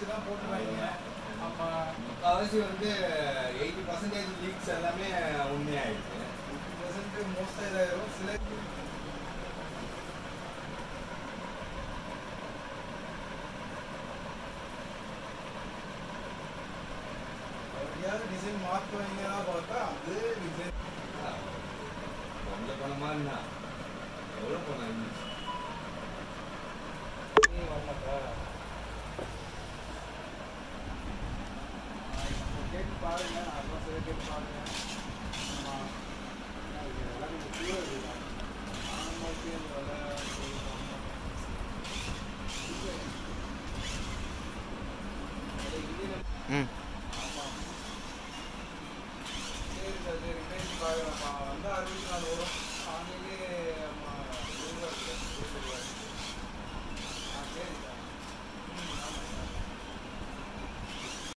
Percentage தான் போட்டுருவாங்க ஆமா முக்கால்வாசி வந்து எயிட்டி பர்சன்டேஜ் லீக்ஸ் எல்லாமே உண்மையாயிருக்கு ஃபிஃப்டி பர்சன்ட் மோஸ்ட்டாக இதாயிரும் சில எப்படியாவது டிசைன் மாற்றுவாங்கன்னா பார்த்தா அது டிசைன் கொஞ்சம் பணமா இருந்தா எவ்வளோ பணம் இருந்துச்சு கேட்டு பாருங்க அட்வான்ஸ் கேட்டு பாருங்க ஆமா இது எல்லாம் கொஞ்சம் clear இருக்குதா? ஆமாக்கு இந்த விலை ம்